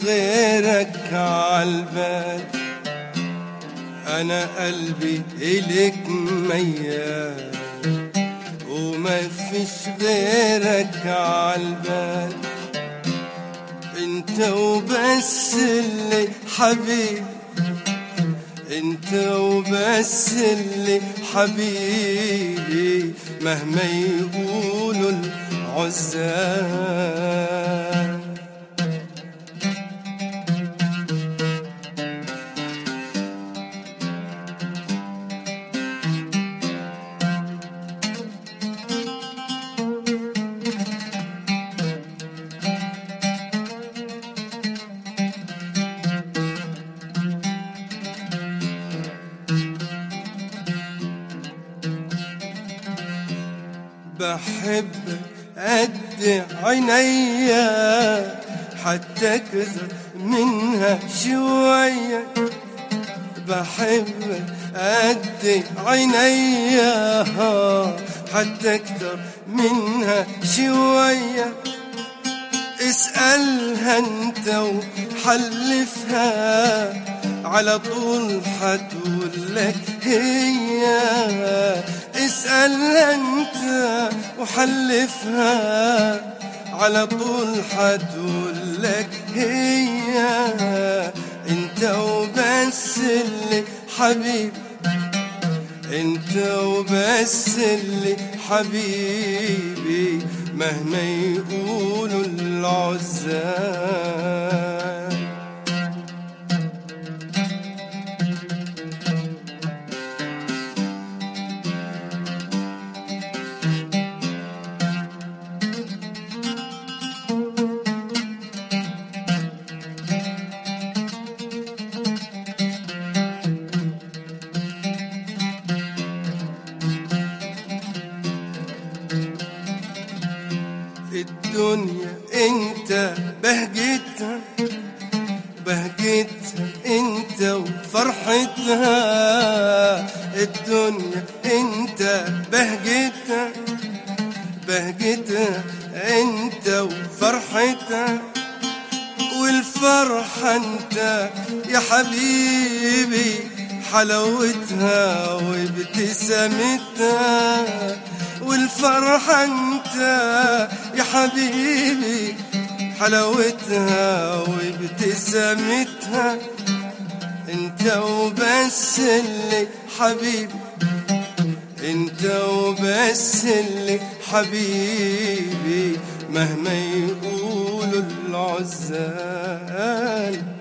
غيرك عالبال انا قلبي الك ميال وما فيش غيرك عالبال انت وبس اللي حبيب انت وبس اللي حبيبي مهما يقولوا العزال بحبك قد عينيا حتى كثر منها شوية بحبك قد عينيا حتى اكتر منها شوية اسألها انت وحلفها على طول حتقولك هي اسألها انت وحلفها على طول حتقولك هي انت وبس اللي حبيب انت وبس اللي حبيبي مهما يقولوا العزال الدنيا انت بهجتها بهجتها انت وفرحتها الدنيا انت بهجتها بهجتها انت وفرحتها والفرحة انت يا حبيبي حلاوتها وابتسامتها والفرحة انت يا حبيبي حلاوتها وابتسامتها انت وبس اللي حبيبي انت وبس اللي حبيبي مهما يقولوا العزال